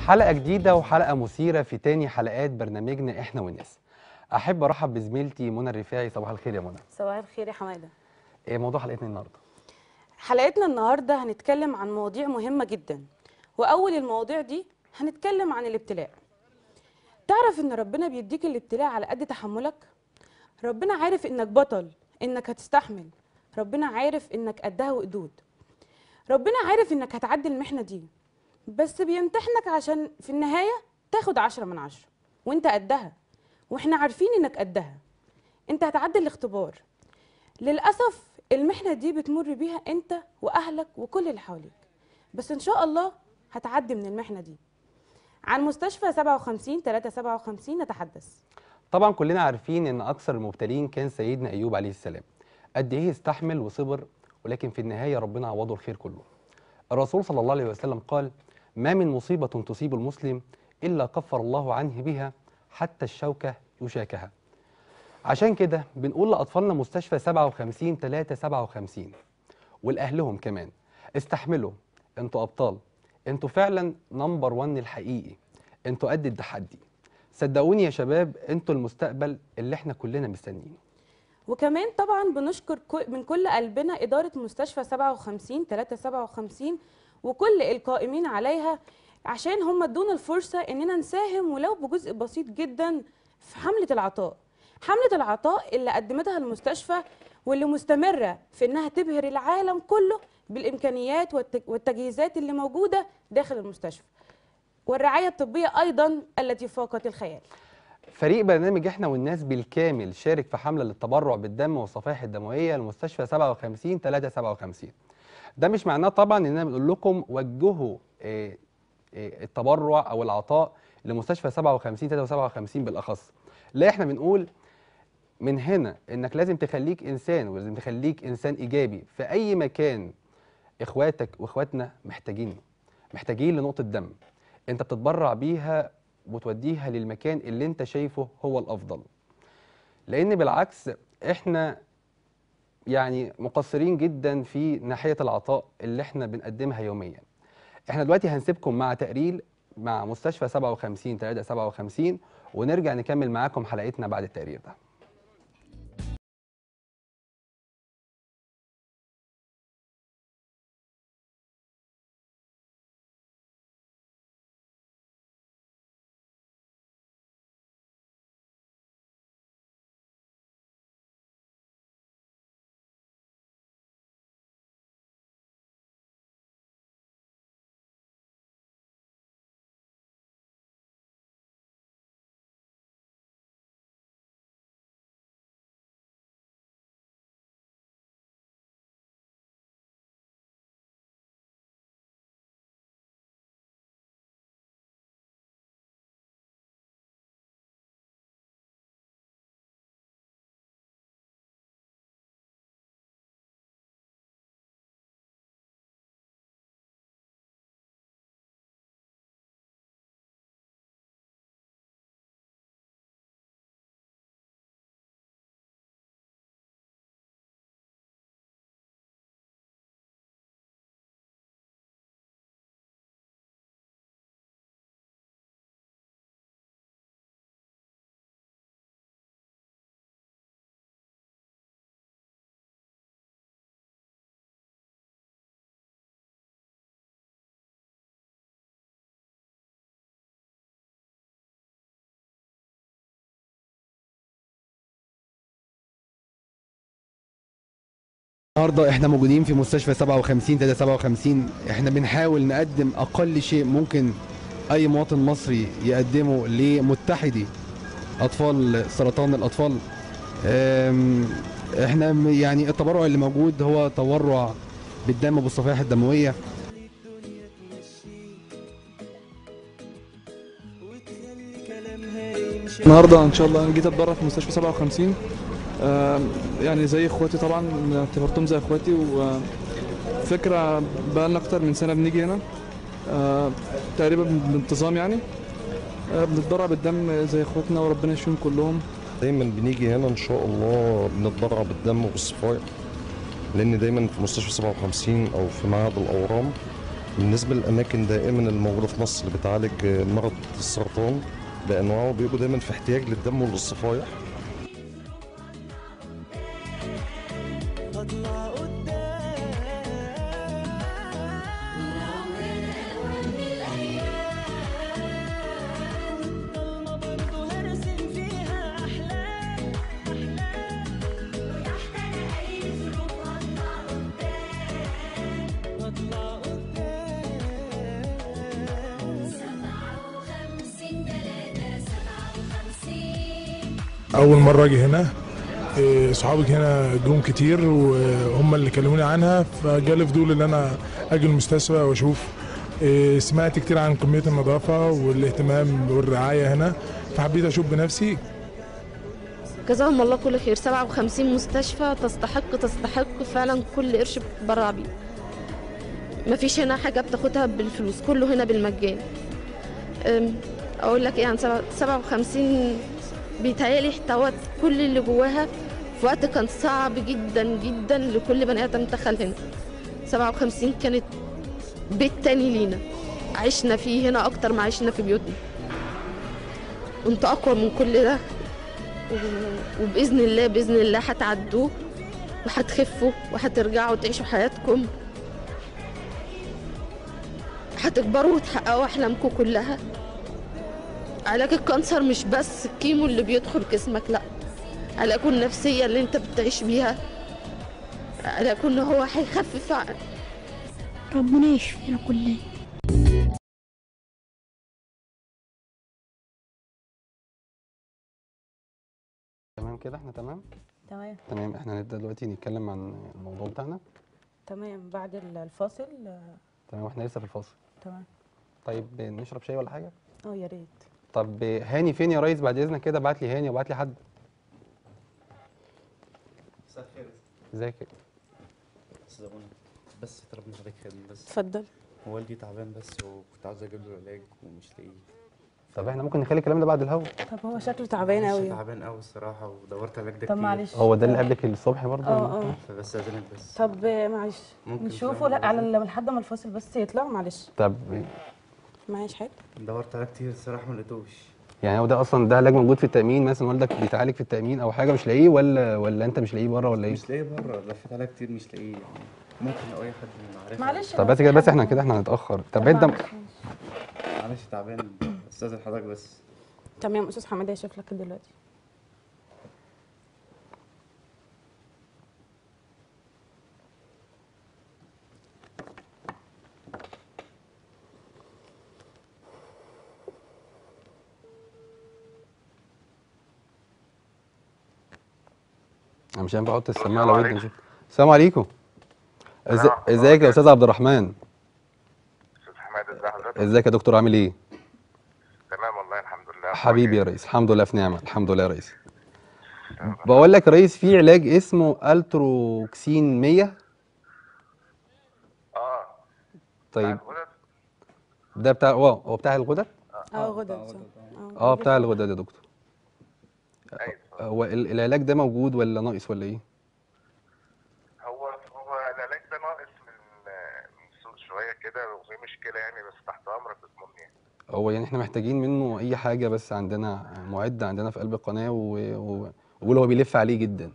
حلقة جديدة وحلقة مثيرة في تاني حلقات برنامجنا احنا والناس. أحب أرحب بزميلتي منى الرفاعي صباح الخير يا منى. صباح الخير يا حماده إيه موضوع حلقتنا النهارده؟ حلقتنا النهارده هنتكلم عن مواضيع مهمه جدا واول المواضيع دي هنتكلم عن الابتلاء تعرف ان ربنا بيديك الابتلاء على قد تحملك ربنا عارف انك بطل انك هتستحمل ربنا عارف انك قدها وقدود ربنا عارف انك هتعدي المحنه دي بس بيمتحنك عشان في النهايه تاخد عشرة من عشرة وانت قدها واحنا عارفين انك قدها انت هتعدي الاختبار للأسف المحنة دي بتمر بيها أنت وأهلك وكل اللي حواليك بس إن شاء الله هتعدي من المحنة دي عن مستشفى 57 357 نتحدث طبعا كلنا عارفين إن أكثر المبتلين كان سيدنا أيوب عليه السلام. قد إيه استحمل وصبر ولكن في النهاية ربنا عوضه الخير كله. الرسول صلى الله عليه وسلم قال: ما من مصيبة تصيب المسلم إلا كفر الله عنه بها حتى الشوكة يشاكها. عشان كده بنقول لأطفالنا مستشفى 57 3 57 ولأهلهم كمان استحملوا انتوا أبطال انتوا فعلا نمبر 1 الحقيقي انتوا قد التحدي صدقوني يا شباب انتوا المستقبل اللي احنا كلنا مستنيينه وكمان طبعا بنشكر كو- من كل قلبنا إدارة مستشفى 57 357 وكل القائمين عليها عشان هم ادونا الفرصة إننا نساهم ولو بجزء بسيط جدا في حملة العطاء حملة العطاء اللي قدمتها المستشفى واللي مستمرة في إنها تبهر العالم كله بالإمكانيات والت- والتجهيزات اللي موجودة داخل المستشفى والرعاية الطبية أيضا التي فاقت الخيال فريق برنامج احنا والناس بالكامل شارك في حملة للتبرع بالدم والصفائح الدموية لمستشفى 57 3 57 ده مش معناه طبعا اننا بنقول لكم وجهوا آه، آه، التبرع او العطاء لمستشفى 57 3 57 بالاخص لا احنا بنقول من هنا انك لازم تخليك انسان ولازم تخليك انسان ايجابي في اي مكان اخواتك واخواتنا محتاجين محتاجين لنقطة دم انت بتتبرع بيها وتوديها للمكان اللي انت شايفه هو الافضل لان بالعكس احنا يعني مقصرين جدا في ناحية العطاء اللي احنا بنقدمها يوميا احنا دلوقتي هنسيبكم مع تقرير مع مستشفى 57 3 57 ونرجع نكمل معاكم حلقتنا بعد التقرير ده النهارده احنا موجودين في مستشفى 57 3 57 احنا بنحاول نقدم اقل شيء ممكن اي مواطن مصري يقدمه لمتحدي اطفال سرطان الاطفال أم، احنا م- يعني التبرع اللي موجود هو تبرع بالدم والصفائح الدمويه النهارده ان شاء الله انا جيت اتدرب في مستشفى 57 آم، يعني زي اخواتي طبعا اعتبرتهم زي اخواتي وفكره بقى لنا اكتر من سنه بنيجي هنا آه، تقريبا بانتظام يعني آه، بنتدرب بالدم زي اخواتنا وربنا يشفيهم كلهم دايما بنيجي هنا ان شاء الله بنتبرع بالدم وبالصفائح لان دايما في مستشفى 57 او في معهد الاورام بالنسبة للأماكن دائما الموجودة في مصر اللي بتعالج مرض السرطان بأنواعه بيبقوا دايما في احتياج للدم وللصفائح اول مره اجي هنا إيه، صحابك هنا جم كتير وهم اللي كلموني عنها فجالي فضول ان انا اجي المستشفى واشوف إيه، سمعت كتير عن كميه النظافه والاهتمام والرعايه هنا فحبيت اشوف بنفسي جزاهم الله كل خير 57 مستشفى تستحق تستحق فعلا كل قرش بتبرع بيه مفيش هنا حاجة بتاخدها بالفلوس كله هنا بالمجان أم، أقول لك إيه عن سبعة- 57 بيتهيألي احتوت كل اللي جواها في وقت كان صعب جدا جدا لكل بني آدم دخل هنا 57 كانت بيت تاني لينا عشنا فيه هنا أكتر ما عشنا في بيوتنا وانتوا أقوى من كل ده و- وباذن الله باذن الله هتعدوه وهتخفوا وهترجعوا تعيشوا حياتكم هتكبروا وتحققوا احلامكم كلها علاج الكانسر مش بس الكيمو اللي بيدخل جسمك لا علاجه النفسيه اللي انت بتعيش بيها علاجه ان هو هيخفف ع- ربنا يشفينا كلنا تمام كده احنا تمام تمام تمام احنا هنبدا دلوقتي نتكلم عن الموضوع بتاعنا تمام بعد ال- الفاصل آه، تمام واحنا لسه في الفاصل تمام طيب نشرب شاي ولا حاجه اه يا ريت طب هاني فين يا ريس بعد اذنك كده بعت لي هاني وبعت لي حد مساء الخير ازيك استاذ منى بس طلبني حضرتك خدمة بس اتفضل والدي تعبان بس وكنت عاوز اجيب له علاج ومش لاقيه طب احنا ممكن نخلي الكلام ده بعد الهوا طب هو شكله تعبان معلش قوي تعبان قوي الصراحه ودورت علاج ده طب كتير معلش هو ده اللي قبلك الصبح برضه اه اه فبس اذنك بس طب آه، معلش ممكن نشوفه فعلا لا على أذن. لما لحد ما الفاصل بس يطلع معلش طب معيش حاجه دورت على كتير الصراحه ما لقيتوش يعني هو ده اصلا ده علاج موجود في التامين مثلا والدك بيتعالج في التامين او حاجه مش لاقيه ولا ولا انت مش لاقيه بره ولا ايه مش لاقيه بره لفيت عليها كتير مش لاقيه يعني ممكن لو اي حد من معرفه معلش طب بس كده بس احنا كده احنا هنتاخر طب انت معلش. معلش تعبان استاذن حضرتك بس تمام استاذ حماد هيشوف لك دلوقتي انا مش هينفع احط السماعه لو انت نشوف السلام عليكم إز- ازيك يا استاذ عبد الرحمن استاذ حماد ازي حضرتك ازيك يا دكتور عامل ايه تمام والله الحمد لله حبيبي يا ريس الحمد لله في نعمه الحمد لله يا ريس بقول لك يا ريس في علاج اسمه التروكسين 100 اه طيب الغدد ده بتاع هو هو بتاع الغدد اه غدد صح. اه بتاع الغدد يا دكتور ايوه هو ال- العلاج ده موجود ولا ناقص ولا ايه هو هو العلاج ده ناقص من من السوق شويه كده وفي مشكله يعني بس تحت امرك بتضمني يعني. هو يعني احنا محتاجين منه اي حاجه بس عندنا معد عندنا في قلب القناه و- و- وبيقول هو بيلف عليه جدا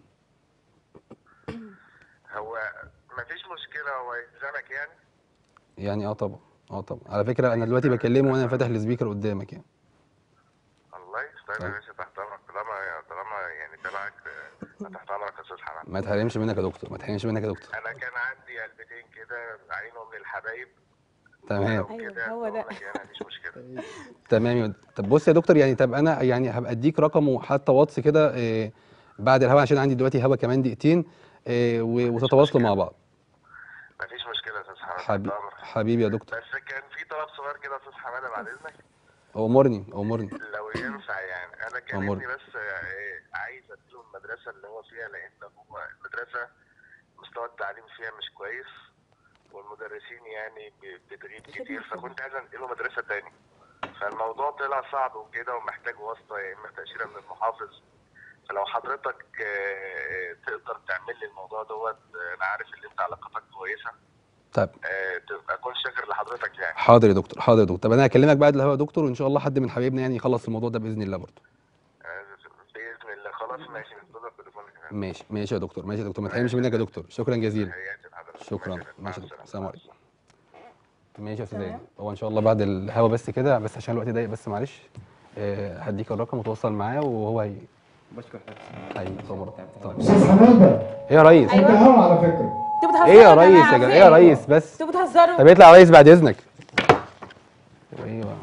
هو مفيش مشكله هو يلزمك يعني يعني اه طبعا اه طبعا على فكره انا دلوقتي بكلمه وانا فاتح السبيكر قدامك يعني الله يستر يا باشا تحت امرك طالما طالما يعني تبعك آه، تحت امرك يا استاذ حماد ما تحرمش منك يا دكتور ما تحرمش منك يا دكتور انا كان عندي علبتين كده عينهم للحبايب تمام لو أيوة، كده هو ده. أقول لك يعني مفيش مشكله تمام يا- طب بص يا دكتور يعني طب انا يعني هبقى اديك رقمه حتى واتس كده إيه بعد الهوا عشان عندي دلوقتي هوا كمان دقيقتين إيه و- وتتواصلوا مع بعض مفيش مشكله يا استاذ حماد حبي تحت امرك حبيبي يا دكتور بس كان في طلب صغير كده يا استاذ حماده بعد اذنك امرني امرني لو ينفع يعني انا كان أمور. ابني بس آه، عايز اديله المدرسه اللي هو فيها لان هو المدرسه مستوى التعليم فيها مش كويس والمدرسين يعني ب- بتغيب كتير فكنت عايز انقله مدرسه تاني فالموضوع طلع صعب وكده ومحتاج واسطه يا اما تاشيره من المحافظ فلو حضرتك آه، آه، تقدر تعمل لي الموضوع دوت آه، انا عارف ان انت علاقتك كويسه طيب آه، تبقى اكون شاكر لحضرتك يعني حاضر يا دكتور حاضر يا دكتور طب انا هكلمك بعد الهوا يا دكتور وان شاء الله حد من حبايبنا يعني يخلص الموضوع ده باذن الله برضه آه، باذن الله خلاص ماشي ننتظر تليفونك ماشي ماشي يا دكتور ماشي يا دكتور ما تحرمش منك يا دكتور شكرا جزيلا حياتي لحضرتك شكرا ماشي، ماشي يا مع دكتور السلامة. السلام مع عليكم ماشي يا استاذ هاني. هو ان شاء الله بعد الهوا بس كده بس عشان الوقت ضيق بس معلش آه، هديك الرقم وتوصل معاه وهو هي بشكر حضرتك هيصور طب. استاذ حماده ايه يا ريس أيوة. انت هوا على فكره انتوا بتهزروا ايه يا جماعة، ريس يا في جماعه ايه يا ريس بس انتوا بتهزروا طب اطلع يا ريس بعد اذنك ايوه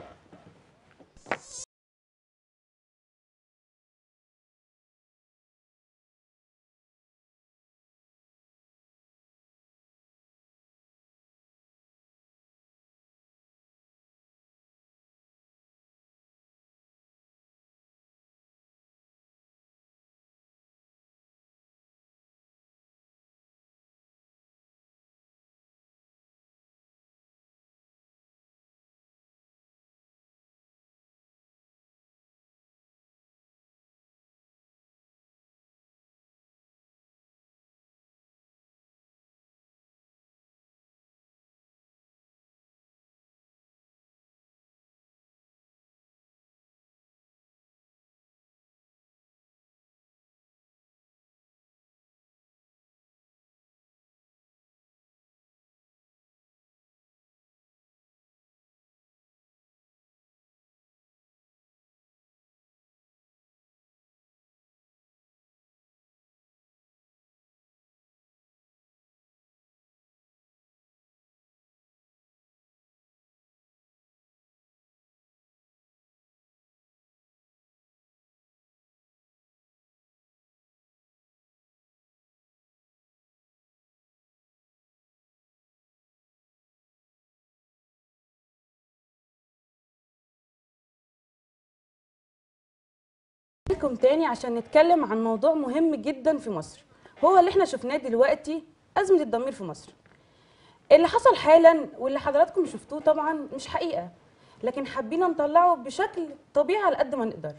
لكم تاني عشان نتكلم عن موضوع مهم جدا في مصر هو اللي احنا شفناه دلوقتي أزمة الضمير في مصر اللي حصل حالا واللي حضراتكم شفتوه طبعا مش حقيقة لكن حابين نطلعه بشكل طبيعي على قد ما نقدر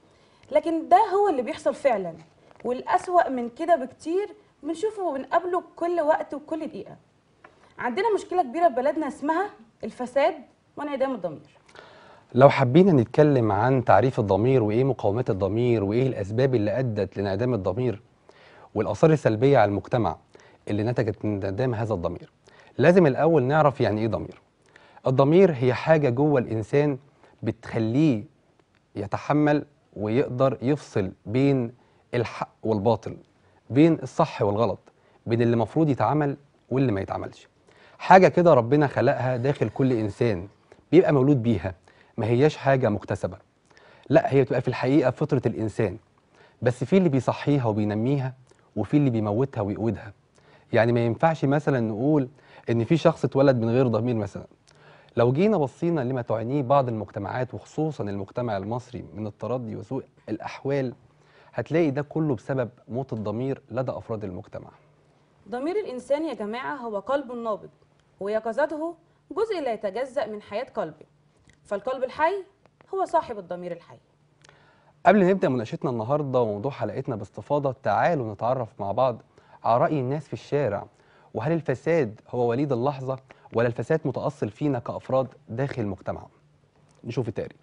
لكن ده هو اللي بيحصل فعلا والأسوأ من كده بكتير بنشوفه وبنقابله كل وقت وكل دقيقة عندنا مشكلة كبيرة في بلدنا اسمها الفساد وانعدام الضمير لو حبينا نتكلم عن تعريف الضمير وايه مقاومات الضمير وايه الاسباب اللي ادت لانعدام الضمير والاثار السلبيه على المجتمع اللي نتجت من انعدام هذا الضمير لازم الاول نعرف يعني ايه ضمير الضمير هي حاجه جوه الانسان بتخليه يتحمل ويقدر يفصل بين الحق والباطل بين الصح والغلط بين اللي المفروض يتعمل واللي ما يتعملش حاجه كده ربنا خلقها داخل كل انسان بيبقى مولود بيها ما هياش حاجه مكتسبه لا هي بتبقى في الحقيقه فطره الانسان بس في اللي بيصحيها وبينميها وفي اللي بيموتها ويقودها يعني ما ينفعش مثلا نقول ان في شخص اتولد من غير ضمير مثلا لو جينا بصينا لما تعنيه بعض المجتمعات وخصوصا المجتمع المصري من التردي وسوء الاحوال هتلاقي ده كله بسبب موت الضمير لدى افراد المجتمع ضمير الإنسان يا جماعة هو قلب نابض ويقظته جزء لا يتجزأ من حياة قلبه فالقلب الحي هو صاحب الضمير الحي قبل ما نبدا مناقشتنا النهارده وموضوع حلقتنا باستفاضه تعالوا نتعرف مع بعض على راي الناس في الشارع وهل الفساد هو وليد اللحظه ولا الفساد متاصل فينا كافراد داخل المجتمع نشوف التقرير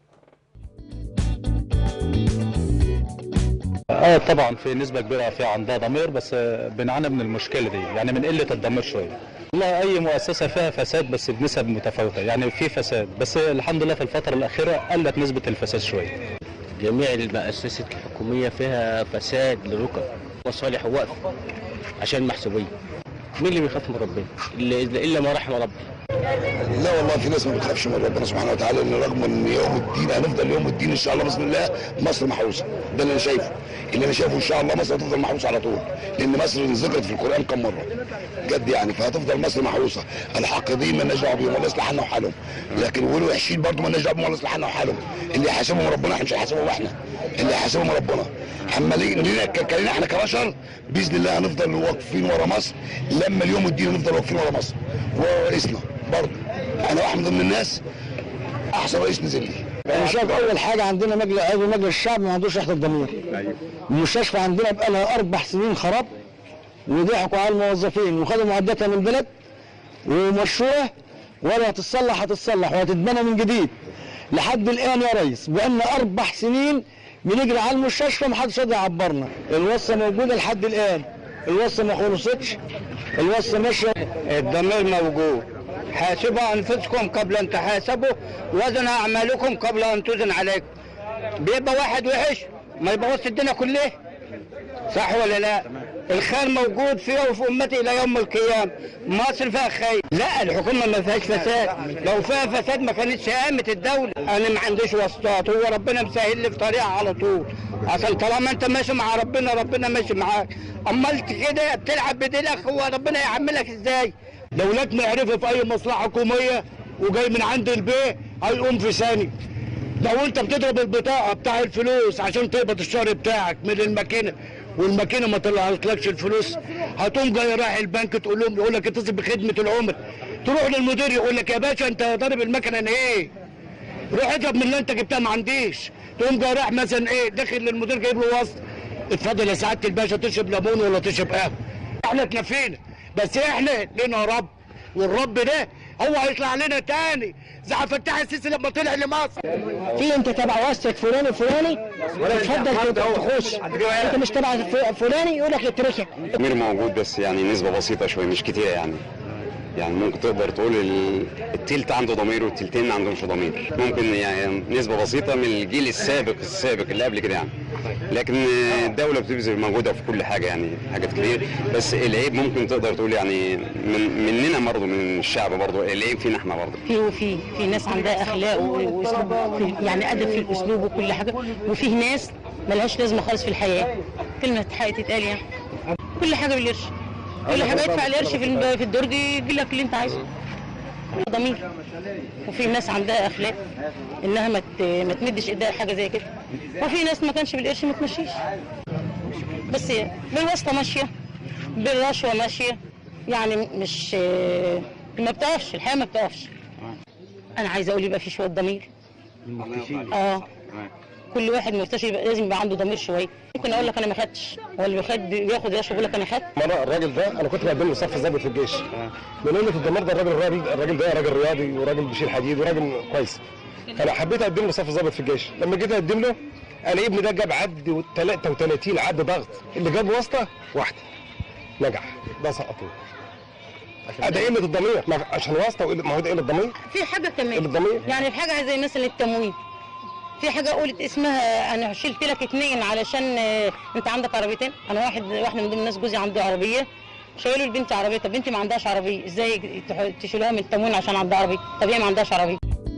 اه طبعا في نسبه كبيره في عندها ضمير بس آه، بنعاني من المشكله دي يعني من قله الضمير شويه والله اي مؤسسه فيها فساد بس بنسب متفاوته يعني في فساد بس الحمد لله في الفتره الاخيره قلت نسبه الفساد شويه جميع المؤسسات الحكومية فيها فساد لركب مصالح ووقف عشان محسوبية مين اللي بيخاف من ربنا إلا, إلا إلا ما رحم ربي لا والله في ناس ما بتخافش من ربنا سبحانه وتعالى ان رغم ان يوم الدين هنفضل يوم الدين ان شاء الله باذن الله مصر محروسه ده اللي انا شايفه اللي انا شايفه ان شاء الله مصر هتفضل محروسه على طول لان مصر ذكرت في القران كم مره بجد يعني فهتفضل مصر محروسه الحاقدين ما لناش دعوه بيهم ولا يصلح حالنا وحالهم لكن والوحشين برضه ما لناش دعوه بيهم ولا يصلح حالنا وحالهم اللي يحاسبهم ربنا احنا مش هنحاسبهم احنا اللي يحاسبهم ربنا اما لينا لينا كلنا احنا كبشر باذن الله هنفضل واقفين ورا مصر لما اليوم الدين هنفضل واقفين ورا مصر ورئيسنا برضه انا واحد من ضمن الناس احسن رئيس نزل لي انا شايف اول حاجه عندنا مجلس عضو مجلس الشعب ما عندوش ريحه الضمير المستشفى عندنا بقى لها اربع سنين خراب وضحكوا على الموظفين وخدوا معداتها من البلد ومشروع ولا هتتصلح هتتصلح وهتتبنى من جديد لحد الان يا ريس بقالنا اربع سنين بنجري على المستشفى محدش راضي يعبرنا الوصه موجوده لحد الان الوصه ما خلصتش الوصه ماشيه الضمير موجود حاسبوا انفسكم قبل ان تحاسبوا وزن اعمالكم قبل ان توزن عليكم بيبقى واحد وحش ما يبوظش الدنيا كلها صح ولا لا الخير موجود فيها وفي امتي الى يوم القيامه مصر فيها خير لا الحكومه ما فيهاش فساد لو فيها فساد ما كانتش قامت الدوله انا ما عنديش واسطات هو ربنا مسهل لي في طريقه على طول عشان طالما انت ماشي مع ربنا ربنا ماشي معاك امال كده بتلعب بديلك هو ربنا يعملك ازاي دولتنا عرفت في اي مصلحه حكوميه وجاي من عند البيت هيقوم في ثانيه لو انت بتضرب البطاقه بتاع الفلوس عشان تقبض الشهر بتاعك من الماكينه والماكينه ما طلعتلكش الفلوس هتقوم جاي رايح البنك تقول لهم يقول لك اتصل بخدمه العمر تروح للمدير يقول لك يا باشا انت ضارب المكنه انا ايه روح اضرب من اللي انت جبتها ما عنديش تقوم جاي رايح مثلا ايه داخل للمدير جايب له وسط اتفضل يا سعاده الباشا تشرب ليمون ولا تشرب قهوه احنا اتنفينا بس احنا لنا رب والرب ده هو هيطلع لنا تاني زي عبد الفتاح السيسي لما طلع لمصر في انت تبع واسطه فلان الفلاني اتفضل تخش انت مش تبع ف- فلاني يقول لك اتركك ضمير موجود بس يعني نسبة بسيطة شوية مش كتيرة يعني يعني ممكن تقدر تقول ال- التلت عنده ضمير والتلتين ما عندهمش ضمير ممكن يعني نسبة بسيطة من الجيل السابق السابق اللي قبل كده يعني لكن الدولة بتبذل مجهودها في كل حاجة يعني حاجات كتير بس العيب ممكن تقدر تقول يعني من مننا برضه من الشعب برضه العيب فينا احنا برضه في وفي في ناس عندها اخلاق و- واسلوب في- يعني ادب في الاسلوب وكل حاجه وفيه ناس ملهاش لازمه خالص في الحياه كلمه حق تتقال يعني كل حاجه بالقرش كل حاجه يدفع القرش في الب- في الدرج يجي لك اللي انت عايزه ضمير وفي ناس عندها اخلاق انها ما ت- ما تمدش ايديها حاجه زي كده وفي ناس ما كانش بالقرش ما تمشيش بس هي بالواسطه ماشيه بالرشوه ماشيه يعني مش ما بتقفش الحياه ما بتقفش انا عايزه اقول يبقى في شويه ضمير اه كل واحد مرتشي يبقى لازم يبقى عنده ضمير شويه ممكن اقول لك انا ما خدتش هو اللي بياخد بياخد رشوه يقول لك انا خدت مرة الراجل ده انا كنت بقدم له صف ضابط في الجيش من قله الدمار ده الراجل الراجل الراجل ده راجل رياضي وراجل بيشيل حديد وراجل كويس فانا حبيت اقدم له صف ضابط في الجيش لما جيت اقدم له انا ابني ده جاب عد 33 عد ضغط اللي جاب واسطه واحده نجح ده سقطوه ده قله الضمير ما- عشان واسطه وقلة- ما هو ده قله الضمير في حاجه كمان قله الضمير يعني في حاجه زي مثلا التموين في حاجه قلت اسمها انا شلت لك اتنين علشان آه، انت عندك عربيتين انا واحد واحده من ضمن الناس جوزي عنده عربيه شايله لبنتي عربيه طب بنتي ما عندهاش عربيه ازاي تح- تشيلوها من التموين عشان عندها عربيه طب هي ما عندهاش عربيه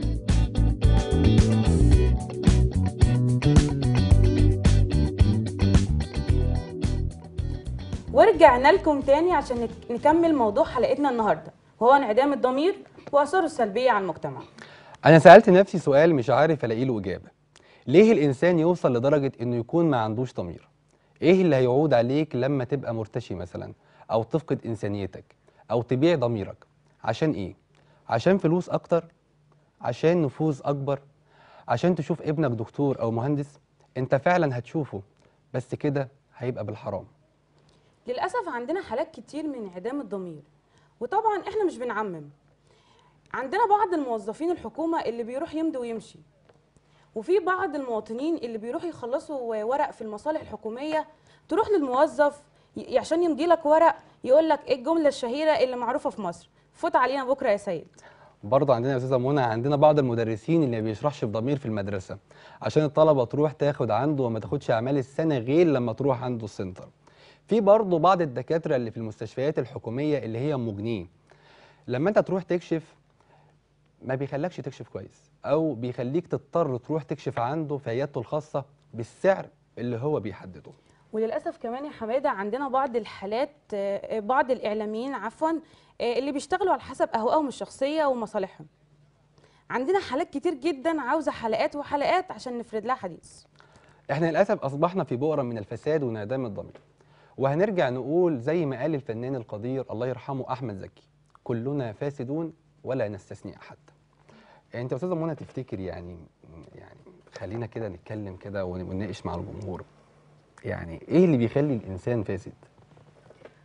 ورجعنا لكم تاني عشان نك- نكمل موضوع حلقتنا النهارده وهو انعدام الضمير واثاره السلبيه على المجتمع انا سالت نفسي سؤال مش عارف الاقي له اجابه ليه الانسان يوصل لدرجه انه يكون ما عندوش ضمير ايه اللي هيعود عليك لما تبقى مرتشي مثلا او تفقد انسانيتك او تبيع ضميرك عشان ايه عشان فلوس اكتر عشان نفوذ اكبر عشان تشوف ابنك دكتور او مهندس انت فعلا هتشوفه بس كده هيبقى بالحرام للاسف عندنا حالات كتير من انعدام الضمير وطبعا احنا مش بنعمم عندنا بعض الموظفين الحكومه اللي بيروح يمضي ويمشي وفي بعض المواطنين اللي بيروحوا يخلصوا ورق في المصالح الحكوميه تروح للموظف ي- عشان يمضي لك ورق يقول لك ايه الجمله الشهيره اللي معروفه في مصر فوت علينا بكره يا سيد برضه عندنا يا استاذه منى عندنا بعض المدرسين اللي ما بيشرحش بضمير في المدرسه عشان الطلبه تروح تاخد عنده وما تاخدش اعمال السنه غير لما تروح عنده السنتر في برضه بعض الدكاتره اللي في المستشفيات الحكوميه اللي هي مجنين لما انت تروح تكشف ما بيخلكش تكشف كويس او بيخليك تضطر تروح تكشف عنده في عيادته الخاصه بالسعر اللي هو بيحدده وللاسف كمان يا حماده عندنا بعض الحالات آه، بعض الاعلاميين عفوا آه، اللي بيشتغلوا على حسب اهوائهم الشخصيه ومصالحهم عندنا حالات كتير جدا عاوزه حلقات وحلقات عشان نفرد لها حديث احنا للاسف اصبحنا في بؤره من الفساد وانعدام الضمير وهنرجع نقول زي ما قال الفنان القدير الله يرحمه احمد زكي كلنا فاسدون ولا نستثني احد انت يا استاذه منى تفتكر يعني يعني خلينا كده نتكلم كده ون- ونناقش مع الجمهور يعني ايه اللي بيخلي الانسان فاسد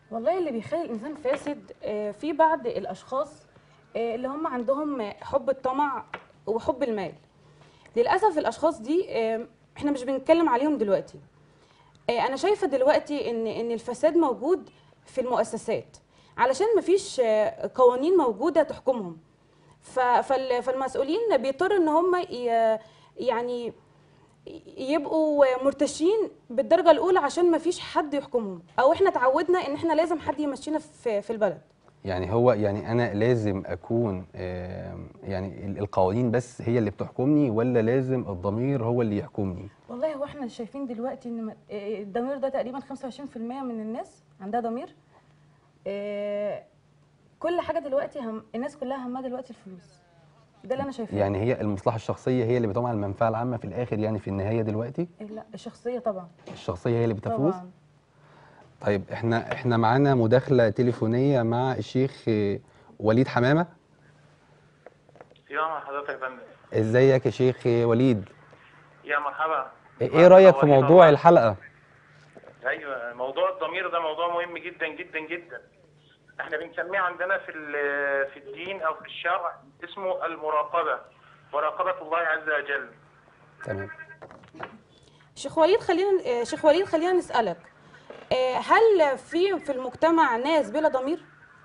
والله اللي بيخلي الانسان فاسد آه، في بعض الاشخاص آه، اللي هم عندهم آه، حب الطمع وحب المال للاسف الاشخاص دي آه، احنا مش بنتكلم عليهم دلوقتي آه، انا شايفه دلوقتي ان ان الفساد موجود في المؤسسات علشان مفيش آه، قوانين موجوده تحكمهم ف- فال- فالمسؤولين بيضطروا ان هم ي- يعني يبقوا مرتشين بالدرجه الاولى عشان مفيش حد يحكمهم او احنا اتعودنا ان احنا لازم حد يمشينا في في البلد يعني هو يعني انا لازم اكون آم، يعني ال- القوانين بس هي اللي بتحكمني ولا لازم الضمير هو اللي يحكمني والله هو احنا شايفين دلوقتي ان م- آه، الضمير ده تقريبا 25% من الناس عندها ضمير آه، كل حاجه دلوقتي هم الناس كلها همها دلوقتي الفلوس ده اللي انا شايفاه يعني هي المصلحه الشخصيه هي اللي بتقوم على المنفعه العامه في الاخر يعني في النهايه دلوقتي لا الشخصيه طبعا الشخصيه هي اللي بتفوز طبعا طيب احنا احنا معانا مداخله تليفونيه مع الشيخ آه، وليد حمامه يا مرحبا حضرتك يا فندم ازيك يا شيخ آه، وليد يا مرحبا ايه رايك في هو هنا موضوع الحلقه ايوه موضوع الضمير ده موضوع مهم جدا جدا جدا احنا بنسميه عندنا في ال- في الدين او في الشرع اسمه المراقبه مراقبه الله عز وجل تمام شيخ وليد خلينا آه، شيخ وليد خلينا نسالك آه، هل في في المجتمع ناس بلا ضمير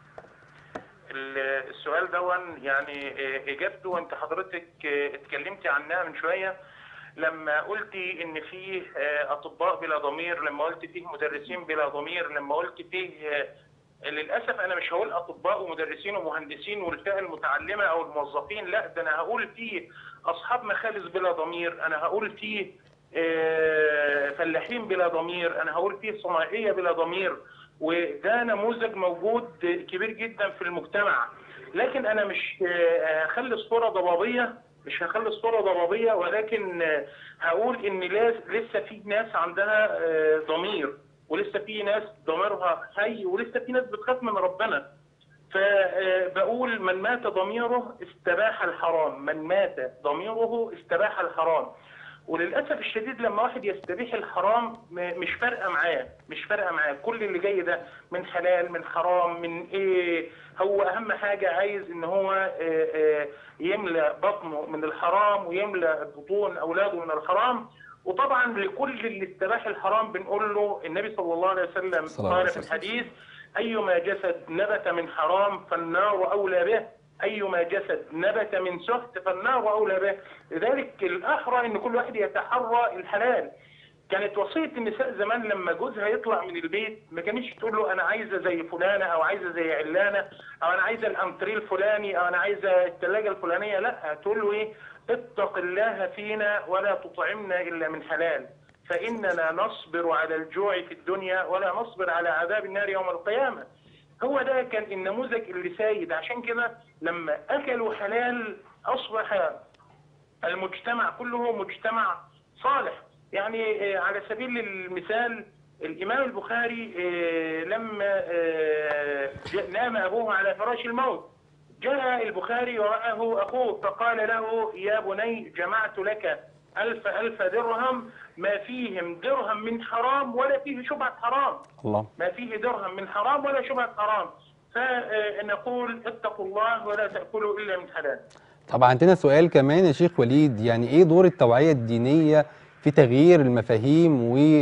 ال- السؤال دون يعني اه، اجابته وانت حضرتك اه، اتكلمتي عنها من شويه لما قلتي ان فيه اه، اطباء بلا ضمير لما قلت فيه مدرسين بلا ضمير لما قلت فيه اه، للاسف انا مش هقول اطباء ومدرسين ومهندسين والفئه المتعلمه او الموظفين لا ده انا هقول فيه اصحاب مخابز بلا ضمير انا هقول فيه اه، فلاحين بلا ضمير انا هقول فيه صناعيه بلا ضمير وده نموذج موجود كبير جدا في المجتمع لكن انا مش آه، هخلي الصوره ضبابيه مش هخلي الصوره ضبابيه ولكن آه، هقول ان لاس- لسه في ناس عندها آه، ضمير ولسه في ناس ضميرها حي ولسه في ناس بتخاف من ربنا فبقول من مات ضميره استباح الحرام من مات ضميره استباح الحرام وللاسف الشديد لما واحد يستبيح الحرام م- مش فارقه معاه مش فارقه معاه كل اللي جاي ده من حلال من حرام من ايه هو اهم حاجه عايز ان هو آه، آه، يملى بطنه من الحرام ويملى بطون اولاده من الحرام وطبعا لكل اللي استباح الحرام بنقول له النبي صلى الله عليه وسلم صلى الله عليه قال في وسلم. الحديث ايما جسد نبت من حرام فالنار اولى به ايما جسد نبت من سحت فالنار اولى به لذلك الاحرى ان كل واحد يتحرى الحلال كانت وصيه النساء زمان لما جوزها يطلع من البيت ما كانتش تقول له انا عايزه زي فلانه او عايزه زي علانه او انا عايزه الانتريه الفلاني او انا عايزه الثلاجه الفلانيه لا تقول له ايه اتق الله فينا ولا تطعمنا الا من حلال فاننا نصبر على الجوع في الدنيا ولا نصبر على عذاب النار يوم القيامه هو ده كان النموذج اللي سايد عشان كده لما اكلوا حلال اصبح المجتمع كله مجتمع صالح يعني آه، على سبيل المثال الإمام البخاري آه، لما آه، ج- نام أبوه على فراش الموت جاء البخاري ورآه أخوه فقال له يا بني جمعت لك ألف ألف درهم ما فيهم درهم من حرام ولا فيه شبهة حرام الله ما فيه درهم من حرام ولا شبهة حرام فنقول اتقوا الله ولا تأكلوا إلا من حلال طب عندنا سؤال كمان يا شيخ وليد يعني ايه دور التوعية الدينية في تغيير المفاهيم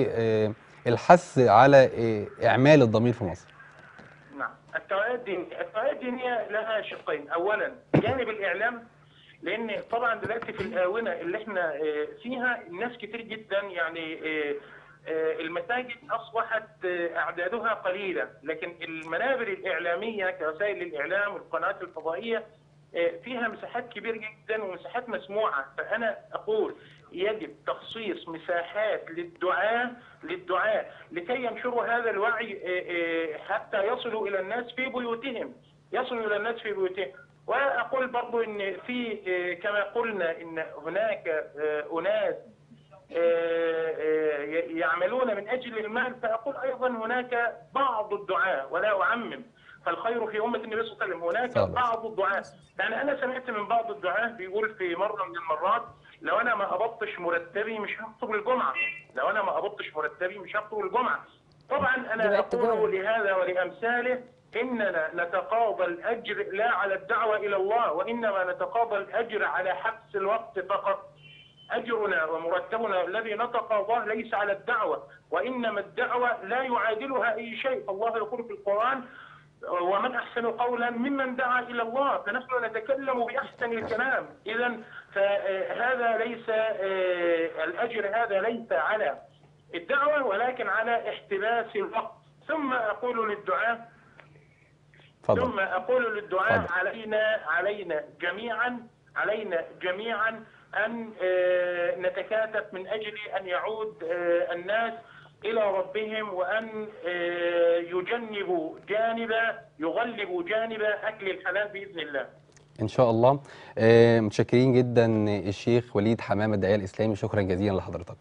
والحث على آه، إعمال الضمير في مصر نعم التوعية الدينية التوعية الدينية لها شقين أولا جانب الإعلام لأن طبعا دلوقتي في الآونة اللي احنا آه، فيها الناس كتير جدا يعني آه، آه، المساجد أصبحت آه، أعدادها قليلة لكن المنابر الإعلامية كوسائل الإعلام والقنوات الفضائية آه، فيها مساحات كبيرة جدا ومساحات مسموعة فأنا أقول يجب تخصيص مساحات للدعاة للدعاة لكي ينشروا هذا الوعي آه، آه، حتى يصلوا إلى الناس في بيوتهم يصلوا إلى الناس في بيوتهم وأقول برضو إن في آه، كما قلنا إن هناك آه، أناس آه، آه، ي- يعملون من أجل المال فأقول أيضا هناك بعض الدعاة ولا أعمم فالخير في أمة النبي صلى الله عليه وسلم هناك صلى الله عليه بعض الدعاة يعني أنا سمعت من بعض الدعاة بيقول في مرة من المرات لو أنا ما قبضتش مرتبي مش هخطب الجمعة لو أنا ما قبضتش مرتبي مش هخطب الجمعة طبعا دي انا بقت تجارة. اقول لهذا ولامثاله اننا نتقاضى الاجر لا على الدعوه الى الله وانما نتقاضى الاجر على حبس الوقت فقط اجرنا ومرتبنا الذي نتقاضاه ليس على الدعوه وانما الدعوه لا يعادلها اي شيء الله يقول في القران ومن احسن قولا ممن دعا الى الله فنحن نتكلم باحسن الكلام اذا فهذا ليس آه، الاجر هذا ليس على الدعوه ولكن على احتباس الوقت ثم اقول للدعاه اتفضل ثم اقول للدعاء اتفضل. علينا علينا جميعا علينا جميعا ان آه، نتكاتف من اجل ان يعود آه، الناس الى ربهم وان آه، يجنبوا جانب يغلبوا جانب اكل الحلال باذن الله. ان شاء الله آه، متشكرين جدا الشيخ وليد حمام الداعيه الاسلامي شكرا جزيلا لحضرتك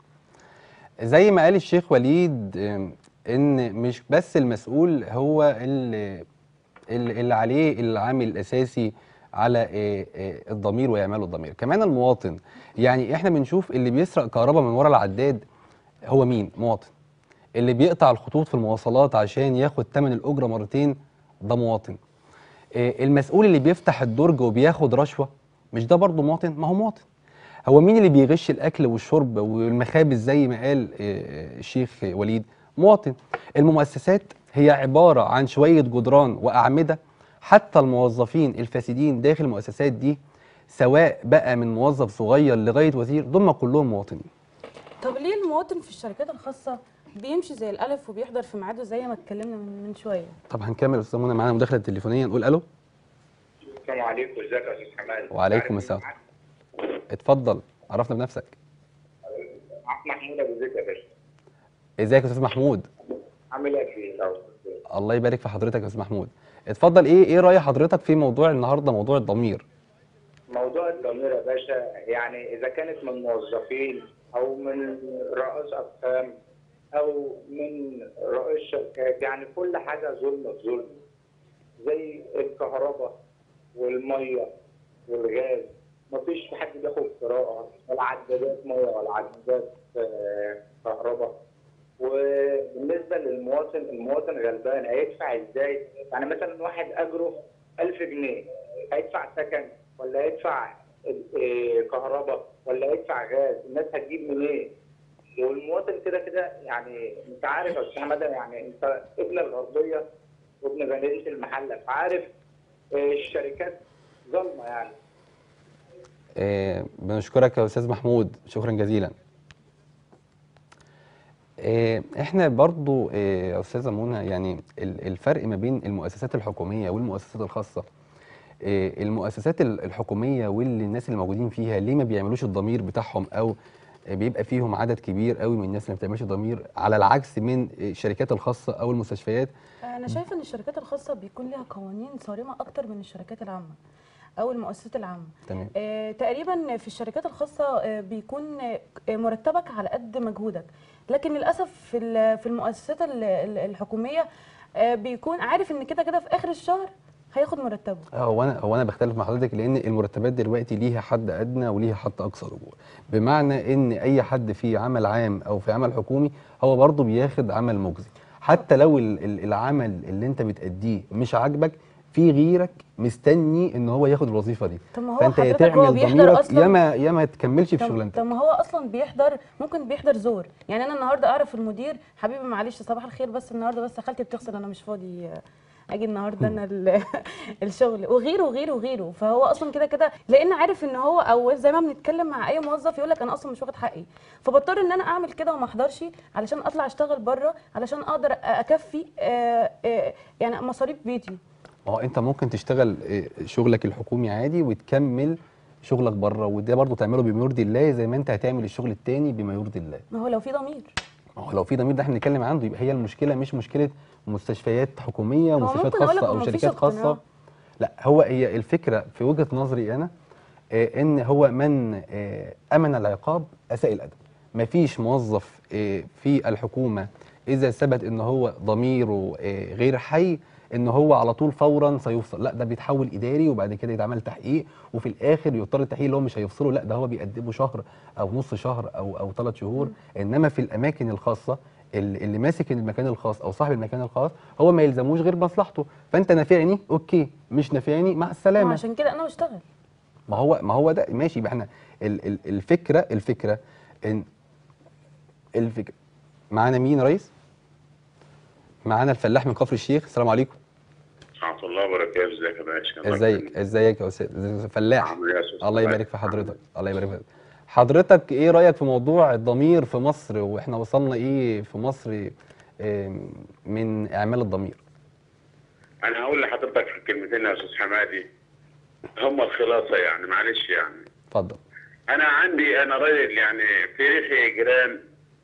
زي ما قال الشيخ وليد آم، ان مش بس المسؤول هو اللي اللي اللي عليه العامل الاساسي على آه، آه، الضمير ويعمله الضمير كمان المواطن يعني احنا بنشوف اللي بيسرق كهرباء من ورا العداد هو مين مواطن اللي بيقطع الخطوط في المواصلات عشان ياخد ثمن الاجره مرتين ده مواطن آه، المسؤول اللي بيفتح الدرج وبياخد رشوه مش ده برضه مواطن ما هو مواطن هو مين اللي بيغش الاكل والشرب والمخابز زي ما قال آه، الشيخ وليد مواطن المؤسسات هي عباره عن شويه جدران واعمده حتى الموظفين الفاسدين داخل المؤسسات دي سواء بقى من موظف صغير لغايه وزير دول كلهم مواطنين طب ليه المواطن في الشركات الخاصه بيمشي زي الالف وبيحضر في ميعاده زي ما اتكلمنا من, من شويه طب هنكمل استاذ منى معانا مداخله تليفونيه نقول الو السلام عليكم ازيك يا استاذ حماد وعليكم السلام اتفضل عرفنا بنفسك محمود ابو زيد يا باشا ازيك يا استاذ محمود عامل ايه فيه يا أستاذ؟ الله يبارك في حضرتك يا استاذ محمود اتفضل ايه ايه راي حضرتك في موضوع النهارده موضوع الضمير موضوع الضمير يا باشا يعني اذا كانت من موظفين او من رؤوس اقسام او من رؤوس شركات يعني كل حاجه ظلم في ظلم زي الكهرباء والميه والغاز مفيش حد بياخد قراءه ولا عدادات ميه ولا عدادات آه، كهرباء وبالنسبه للمواطن المواطن غلبان هيدفع ازاي؟ يعني مثلا واحد اجره 1000 جنيه هيدفع سكن ولا هيدفع آه، كهرباء ولا هيدفع غاز الناس هتجيب منين؟ والمواطن كده كده يعني انت عارف يا استاذ حماده يعني انت ابن الغربيه وابن مدينه المحله فعارف آه، الشركات ظلمه يعني آه بنشكرك يا استاذ محمود شكرا جزيلا آه احنا برضو آه يا استاذه منى يعني ال- الفرق ما بين المؤسسات الحكوميه والمؤسسات الخاصه آه المؤسسات ال- الحكوميه واللي الناس اللي موجودين فيها ليه ما بيعملوش الضمير بتاعهم او آه، بيبقى فيهم عدد كبير قوي من الناس اللي ما بتعملش ضمير على العكس من آه، الشركات الخاصه او المستشفيات انا شايفه ان الشركات الخاصه بيكون ليها قوانين صارمه اكتر من الشركات العامه او المؤسسات العامه تمام آه، تقريبا في الشركات الخاصه آه، بيكون آه، مرتبك على قد مجهودك لكن للاسف في ال- في المؤسسات ال- ال- الحكوميه آه، بيكون عارف ان كده كده في اخر الشهر هياخد مرتبه هو انا هو انا بختلف مع حضرتك لان المرتبات دلوقتي ليها حد ادنى وليها حد اقصى رجوع بمعنى ان اي حد في عمل عام او في عمل حكومي هو برضه بياخد عمل مجزي حتى لو ال- ال- العمل اللي انت بتأديه مش عاجبك في غيرك مستني ان هو ياخد الوظيفه دي طب ما هو فانت يا حضرتك هو تعمل بيحضر ضميرك أصلاً؟ يا ما يا ما تكملش في طب, شغلانتك طب ما هو اصلا بيحضر ممكن بيحضر زور يعني انا النهارده اعرف المدير حبيبي معلش صباح الخير بس النهارده بس خالتي بتغسل انا مش فاضي آه، اجي النهارده انا ال- الشغل وغيره وغيره وغيره فهو اصلا كده كده لان عارف ان هو او زي ما بنتكلم مع اي موظف يقول لك انا اصلا مش واخد حقي فبضطر ان انا اعمل كده وما احضرش علشان اطلع اشتغل بره علشان اقدر اكفي آه، آه، يعني مصاريف بيتي ما هو انت ممكن تشتغل آه، شغلك الحكومي عادي وتكمل شغلك بره وده برضه تعمله بما يرضي الله زي ما انت هتعمل الشغل التاني بما يرضي الله ما هو لو في ضمير ما هو لو في ضمير ده احنا بنتكلم عنه يبقى هي المشكله مش مشكله مستشفيات حكوميه هو ومستشفيات ممكن أقول خاصه لك او ما فيش شركات خاصه اقتناع. لا هو هي الفكره في وجهه نظري انا آه، ان هو من آه، امن العقاب اساء الادب مفيش موظف آه، في الحكومه اذا ثبت ان هو ضميره آه، غير حي ان هو على طول فورا سيفصل لا ده بيتحول اداري وبعد كده يتعمل تحقيق وفي الاخر يضطر التحقيق اللي هو مش هيفصله لا ده هو بيقدمه شهر او نص شهر او او ثلاث شهور انما في الاماكن الخاصه ال- اللي ماسك المكان الخاص او صاحب المكان الخاص هو ما يلزموش غير مصلحته فانت نافعني اوكي مش نافعني مع السلامه عشان كده انا بشتغل ما هو ما هو ده ماشي يبقى احنا ال- ال- الفكره الفكره ان الفكره معانا مين يا ريس؟ معانا الفلاح من كفر الشيخ السلام عليكم ورحمة الله وبركاته ازيك يا باشا الله ازيك ازيك يا استاذ ازيك يا أستاذ فلاح عامل ايه يا أستاذ الله فلاح؟ يبارك في حضرتك الله يبارك فيك حضرتك ايه رايك في موضوع الضمير في مصر واحنا وصلنا ايه في مصر إيه من اعمال الضمير انا هقول لحضرتك في كلمتين يا استاذ حمادي هم الخلاصة يعني معلش يعني اتفضل انا عندي انا راجل يعني في ريحي جيران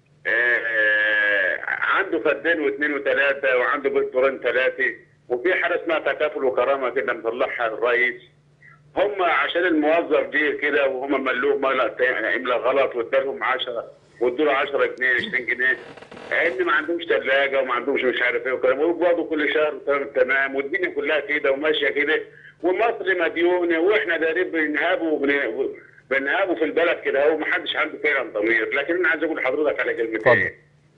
آه، عنده فدان واثنين وثلاثة وعنده بيت دورين ثلاثة وفي حاجة اسمها تكافل وكرامة كده مطلعها الرئيس هم عشان الموظف دي كده وهم ملوه ملأ املا غلط وادالهم 10 وادوا له 10 جنيه 20 جنيه ان ما عندهمش ثلاجه وما عندهمش مش عارف ايه وكلام وبرضه كل شهر تمام تمام والدنيا كلها كده وماشيه كده ومصر مديونه واحنا دايرين بنهابه وبن- بنهابه في البلد كده هو ما حدش عنده فعلا ضمير لكن انا عايز اقول لحضرتك على كلمتين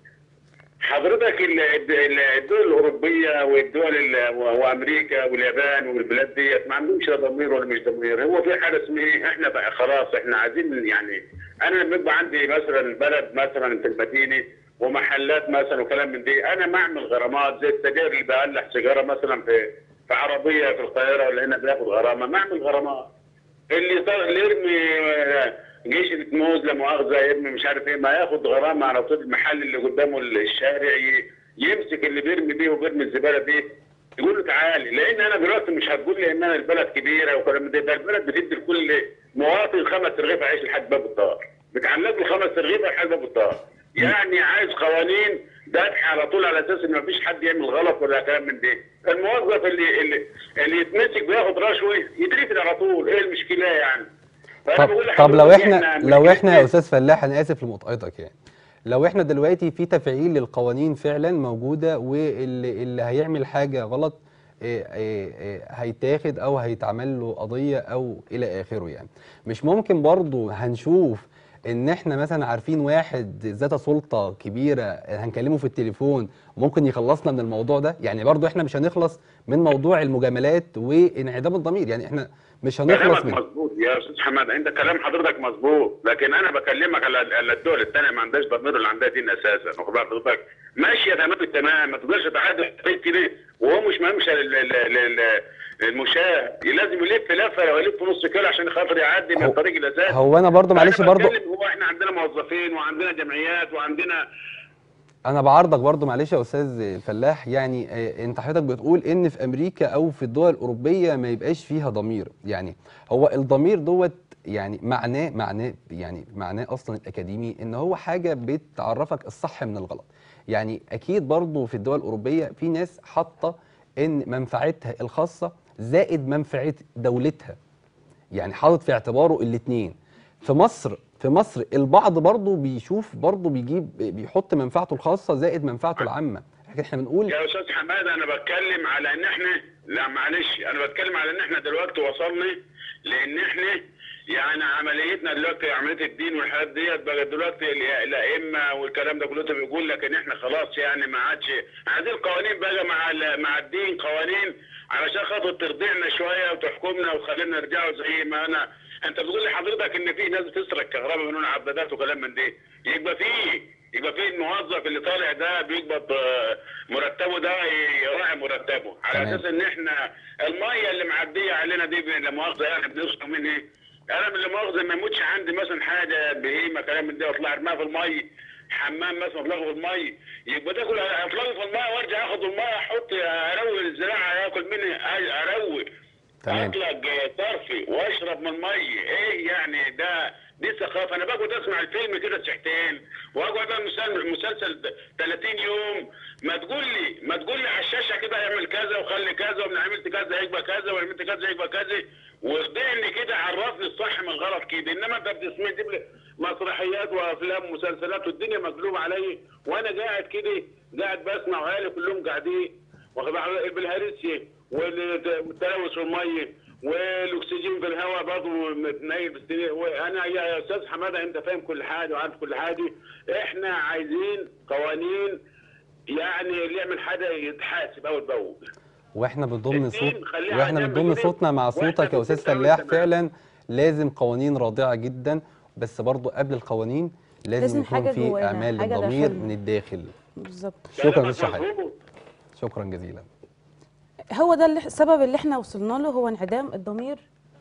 حضرتك ال- ال- الدول الاوروبيه والدول ال- وامريكا واليابان والبلاد ديت ما عندهمش لا ضمير ولا مش ضمير هو في حاجه اسمها إيه؟ احنا بقى خلاص احنا عايزين يعني انا لما يبقى عندي مثلا بلد مثلا في المدينه ومحلات مثلا وكلام من دي انا ما اعمل غرامات زي السجاير اللي بقلع سيجاره مثلا في في عربيه في القاهره ولا هنا بياخد غرامه ما اعمل غرامات اللي طا- اللي يرمي آه، جيش موز لا مؤاخذه يرمي مش عارف ايه ما ياخد غرامه على طول المحل اللي قدامه الشارع ي- يمسك اللي بيرمي بيه وبيرمي الزباله دي يقول له تعالي لان انا دلوقتي مش هتقول لي ان انا البلد كبيره وكلام من ده ده البلد بتدي لكل مواطن خمس رغيف عيش لحد باب الدار بتعلق له خمس رغيف لحد باب الدار يعني عايز قوانين دافعه على طول على اساس ان مفيش حد يعمل غلط ولا كلام من ده الموظف اللي اللي اللي يتمسك بياخد رشوه يترفد على طول ايه المشكله يعني فأنا طب بقول طب لو لحضرتك احنا لو مشكلتنا- احنا يا استاذ فلاح انا اسف لمقاطعتك يعني لو احنا دلوقتي في تفعيل للقوانين فعلا موجوده واللي اللي هيعمل حاجه غلط إيه إيه إيه هيتاخد او هيتعمل له قضيه او الى اخره يعني مش ممكن برضو هنشوف ان احنا مثلا عارفين واحد ذات سلطه كبيره هنكلمه في التليفون ممكن يخلصنا من الموضوع ده يعني برضو احنا مش هنخلص من موضوع المجاملات وانعدام الضمير يعني احنا مش هنخلص كلامك منه مظبوط يا استاذ حماد انت كلام حضرتك مظبوط لكن انا بكلمك على على الدول الثانيه ما عندهاش ضمير اللي عندها دين اساسا واخد بال حضرتك ماشيه تمام التمام ما تقدرش تعدي حدود كده وهو مش ممشى لل- لل- لل- للمشاة لازم يلف لفه لو يلف نص كيلو عشان خاطر يعدي من هو- الطريق الاساسي هو أنا برضو معلش فأنا برضو- بتكلم هو احنا عندنا موظفين وعندنا جمعيات وعندنا انا بعارضك برضو معلش يا استاذ فلاح يعني آه، انت حضرتك بتقول ان في امريكا او في الدول الاوروبيه ما يبقاش فيها ضمير يعني هو الضمير دوت يعني معناه معناه يعني معناه اصلا الاكاديمي ان هو حاجه بتعرفك الصح من الغلط يعني اكيد برضو في الدول الاوروبيه في ناس حاطه ان منفعتها الخاصه زائد منفعه دولتها يعني حاطط في اعتباره الاثنين في مصر في مصر البعض برضه بيشوف برضه بيجيب بيحط منفعته الخاصه زائد منفعته العامه لكن احنا بنقول يا استاذ حماد انا بتكلم على ان احنا لا معلش انا بتكلم على ان احنا دلوقتي وصلنا لان احنا يعني عمليتنا دلوقتي عمليه الدين والحاجات ديت بقى دلوقتي ال- الائمه والكلام ده كله بيقول لك ان احنا خلاص يعني ما عادش عايزين قوانين بقى مع ال- مع الدين قوانين علشان خاطر ترضعنا شويه وتحكمنا وتخلينا نرجعوا زي ما انا انت بتقول لحضرتك ان في ناس بتسرق كهرباء من هنا عبادات وكلام من دي يبقى في يبقى في الموظف اللي طالع ده بيقبض آه، مرتبه ده يراعي مرتبه على تمام. اساس ان احنا الميه اللي معديه علينا دي لا مؤاخذه يعني بنسقط من ايه؟ انا من لا مؤاخذه ما يموتش عندي مثلا حاجه بهيمه كلام من ده واطلع ارميها في الميه حمام مثلا اطلقه في الميه يبقى ده كله اطلقه في الميه وارجع اخد الميه احط اروي الزراعه ياكل مني اروي تمام اطلق طرفي واشرب من الميه ايه يعني ده دي ثقافه انا بقعد اسمع الفيلم كده ساعتين واقعد اعمل مسل- مسلسل 30 يوم ما تقول لي ما تقول لي على الشاشه كده اعمل كذا وخلي كذا ومن عملت كذا يبقى كذا وعملت كذا يبقى كذا واخدعني كده عرفني الصح من الغلط كده انما انت بتسمع تجيب لي مسرحيات وافلام ومسلسلات والدنيا مقلوبه عليا وانا قاعد كده قاعد بسمع وعيالي كلهم قاعدين واخد بالك بالهرسيه وال- والتلوث في الميه والاكسجين في الهواء برضه متنيل بالسنين وانا يا استاذ حماده انت فاهم كل حاجه وعارف كل حاجه احنا عايزين قوانين يعني اللي يعمل حاجه يتحاسب اول باول واحنا بنضم صوت اتنين، خليها واحنا جنب بنضم البيت. صوتنا مع واحنا صوتك يا استاذ بنسوي فلاح تمام. فعلا لازم قوانين رادعه جدا بس برضو قبل القوانين لازم, لازم يكون حاجة في جوانا، اعمال حاجة للضمير داخلنا. من الداخل بالظبط شكرا يا استاذ شحاته شكرا جزيلا هو ده اللي- السبب اللي احنا وصلنا له هو انعدام الضمير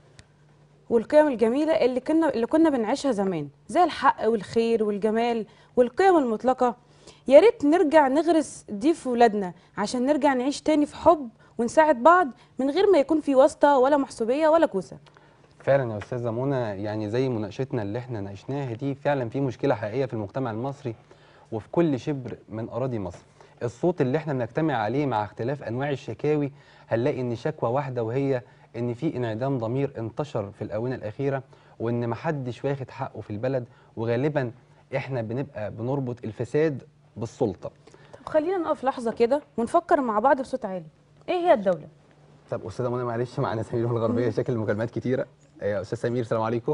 والقيم الجميله اللي كنا اللي كنا بنعيشها زمان زي الحق والخير والجمال والقيم المطلقه يا ريت نرجع نغرس دي في ولادنا عشان نرجع نعيش تاني في حب ونساعد بعض من غير ما يكون في واسطه ولا محسوبيه ولا كوسه فعلا يا استاذه منى يعني زي مناقشتنا اللي احنا ناقشناها دي فعلا في مشكله حقيقيه في المجتمع المصري وفي كل شبر من اراضي مصر الصوت اللي احنا بنجتمع عليه مع اختلاف انواع الشكاوي هنلاقي ان شكوى واحده وهي ان في انعدام ضمير انتشر في الاونه الاخيره وان محدش واخد حقه في البلد وغالبا احنا بنبقى بنربط الفساد بالسلطه طب خلينا نقف لحظه كده ونفكر مع بعض بصوت عالي ايه هي الدوله طب استاذه منى معلش معانا سمير من الغربيه شكل المكالمات كتيره يا استاذ سمير السلام عليكم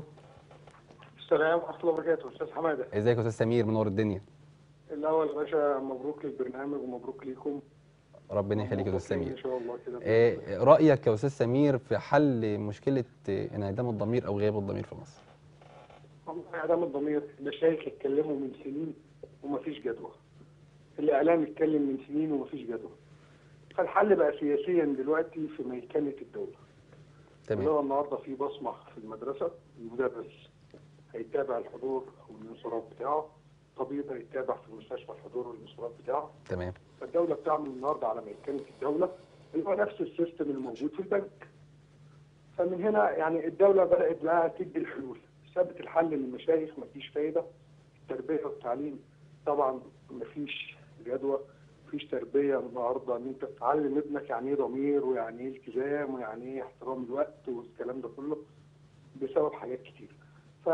السلام ورحمة الله وبركاته أستاذ حمادة ازيك يا استاذ سمير منور الدنيا الأول يا باشا مبروك للبرنامج ومبروك ليكم ربنا يخليك يا استاذ إن سمير شاء الله كده آه، رايك يا استاذ سمير في حل مشكله آه، انعدام الضمير او غياب الضمير في مصر والله انعدام الضمير المشايخ اتكلموا من سنين ومفيش جدوى الإعلام اتكلم من سنين ومفيش جدوى فالحل بقى سياسيا دلوقتي في ميكنة الدولة اللي تمام هو النهارده في بصمة في المدرسة المدرس هيتابع الحضور والانصراف بتاعه طبيب هيتابع في المستشفى الحضور والانصراف بتاعه تمام فالدولة بتعمل النهارده على ميكانة الدولة اللي هو نفس السيستم الموجود في البنك. فمن هنا يعني الدولة بدأت بقى تدي الحلول، ثبت الحل للمشايخ مفيش فايدة، التربية والتعليم طبعا مفيش جدوى، مفيش تربية النهارده ان انت تعلم ابنك يعني ايه ضمير ويعني ايه التزام ويعني ايه احترام الوقت والكلام ده كله بسبب حاجات كتير. ف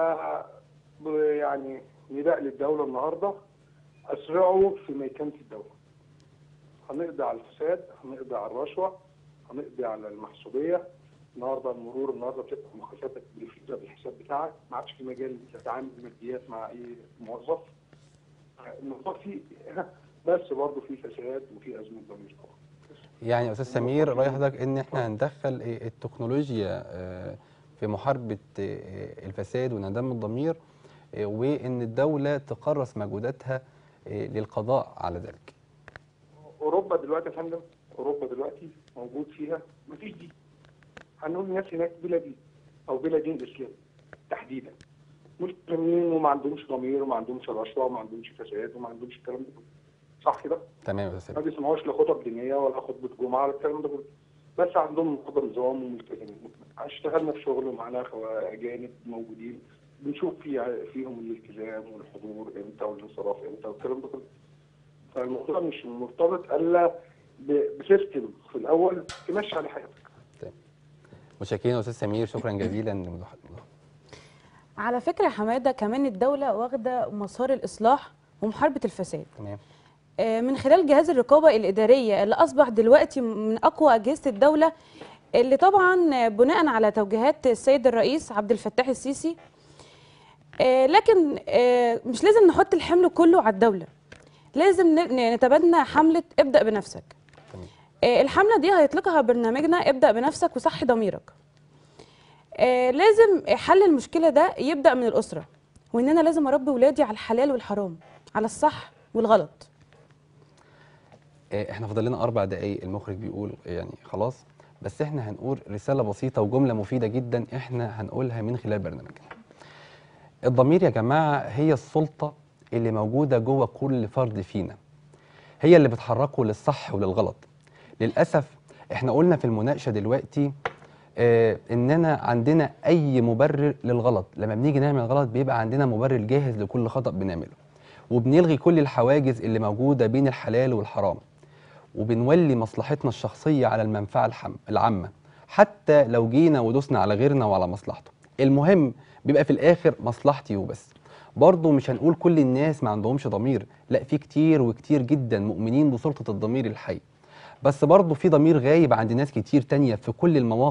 يعني نداء للدولة النهارده اسرعوا في ميكنة الدولة. هنقضي على الفساد هنقضي على الرشوه هنقضي على المحسوبيه النهارده المرور النهارده بتبقى مخالفتك بالفيزا بالحساب بتاعك ما عادش في مجال تتعامل بماديات مع اي موظف الموضوع فيه بس برضه في فساد وفي ازمه ضمير طبعا يعني يا استاذ سمير راي حضرتك ان احنا هندخل آه، التكنولوجيا آه، في محاربه آه، الفساد وانعدام الضمير آه، وان الدوله تكرس مجهوداتها آه، للقضاء على ذلك اوروبا دلوقتي يا فندم اوروبا دلوقتي موجود فيها مفيش دين هنقول الناس هناك بلا دين او بلا دين اسلامي تحديدا مسلمين وما عندهمش ضمير وما عندهمش رشوه وما عندهمش فساد وما عندهمش الكلام ده كله صح كده؟ تمام يا استاذ ما سمير بيسمعوش لا خطب دينيه ولا خطبه جمعه ولا الكلام ده كله بس عندهم خطب نظام وملتزمين اشتغلنا في شغل ومعانا خوا- اجانب موجودين بنشوف في فيهم الالتزام والحضور امتى والانصراف امتى والكلام ده كله فالموضوع مش مرتبط الا ب- بسيستم في الاول تمشي على حياتك متشكرين يا استاذ سمير شكرا جزيلا لمداخلتك على فكره يا حماده كمان الدوله واخده مسار الاصلاح ومحاربه الفساد تمام آه، من خلال جهاز الرقابة الإدارية اللي أصبح دلوقتي من أقوى أجهزة الدولة اللي طبعا آه، بناء على توجيهات السيد الرئيس عبد الفتاح السيسي آه، لكن آه، مش لازم نحط الحمل كله على الدولة لازم ن- ن- نتبنى حملة ابدأ بنفسك آه، الحملة دي هيطلقها برنامجنا ابدأ بنفسك وصحي ضميرك آه، لازم حل المشكلة ده يبدأ من الأسرة وإن أنا لازم أربي ولادي على الحلال والحرام على الصح والغلط آه، احنا فاضل لنا اربع دقايق المخرج بيقول يعني خلاص بس احنا هنقول رساله بسيطه وجمله مفيده جدا احنا هنقولها من خلال برنامجنا الضمير يا جماعه هي السلطه اللي موجوده جوه كل فرد فينا هي اللي بتحركه للصح وللغلط للاسف احنا قلنا في المناقشه دلوقتي آه اننا عندنا اي مبرر للغلط لما بنيجي نعمل غلط بيبقى عندنا مبرر جاهز لكل خطا بنعمله وبنلغي كل الحواجز اللي موجوده بين الحلال والحرام وبنولي مصلحتنا الشخصيه على المنفعه الحم العامه حتى لو جينا ودوسنا على غيرنا وعلى مصلحته المهم بيبقى في الاخر مصلحتي وبس برضه مش هنقول كل الناس ما عندهمش ضمير لا في كتير وكتير جدا مؤمنين بسلطه الضمير الحي بس برضه في ضمير غايب عند ناس كتير تانية في كل المواقع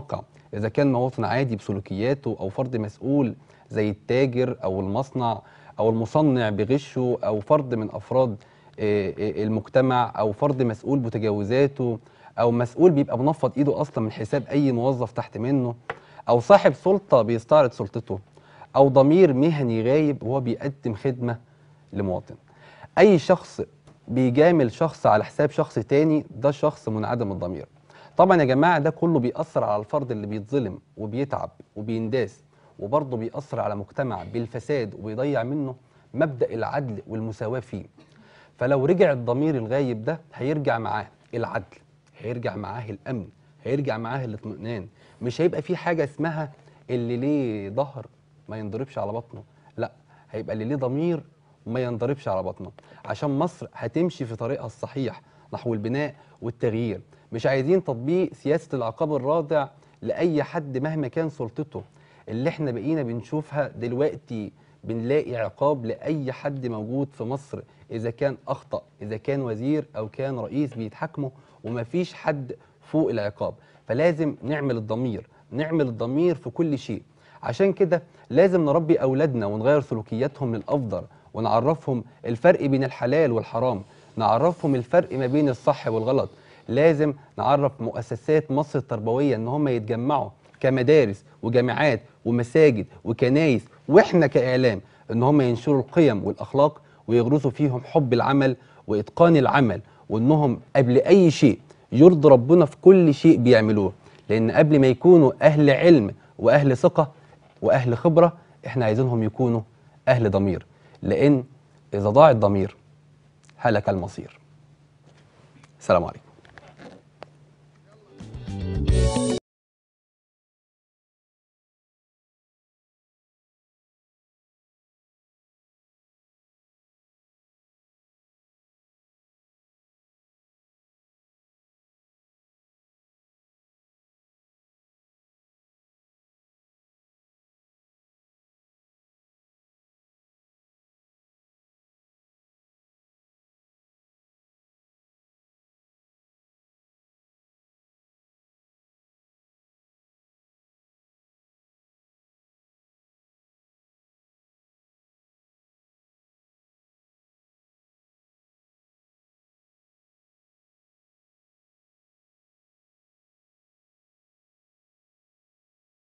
اذا كان مواطن عادي بسلوكياته او فرد مسؤول زي التاجر او المصنع او المصنع بغشه او فرد من افراد آه، آه، المجتمع او فرد مسؤول بتجاوزاته او مسؤول بيبقى منفض ايده اصلا من حساب اي موظف تحت منه او صاحب سلطه بيستعرض سلطته او ضمير مهني غايب وهو بيقدم خدمه لمواطن اي شخص بيجامل شخص على حساب شخص تاني ده شخص منعدم الضمير طبعا يا جماعه ده كله بيأثر على الفرد اللي بيتظلم وبيتعب وبينداس وبرضه بيأثر على مجتمع بالفساد وبيضيع منه مبدأ العدل والمساواة فيه فلو رجع الضمير الغايب ده هيرجع معاه العدل هيرجع معاه الأمن هيرجع معاه الاطمئنان مش هيبقى في حاجة اسمها اللي ليه ظهر ما ينضربش على بطنه لا هيبقى اللي ليه ضمير ما ينضربش على بطنه عشان مصر هتمشي في طريقها الصحيح نحو البناء والتغيير مش عايزين تطبيق سياسة العقاب الرادع لأي حد مهما كان سلطته اللي احنا بقينا بنشوفها دلوقتي بنلاقي عقاب لأي حد موجود في مصر إذا كان أخطأ إذا كان وزير أو كان رئيس بيتحاكموا ومفيش حد فوق العقاب فلازم نعمل الضمير نعمل الضمير في كل شيء عشان كده لازم نربي أولادنا ونغير سلوكياتهم للأفضل ونعرفهم الفرق بين الحلال والحرام نعرفهم الفرق ما بين الصح والغلط لازم نعرف مؤسسات مصر التربوية ان هم يتجمعوا كمدارس وجامعات ومساجد وكنايس واحنا كاعلام ان هم ينشروا القيم والاخلاق ويغرسوا فيهم حب العمل واتقان العمل وانهم قبل اي شيء يرضي ربنا في كل شيء بيعملوه لان قبل ما يكونوا اهل علم واهل ثقه واهل خبره احنا عايزينهم يكونوا اهل ضمير لان اذا ضاع الضمير هلك المصير السلام عليكم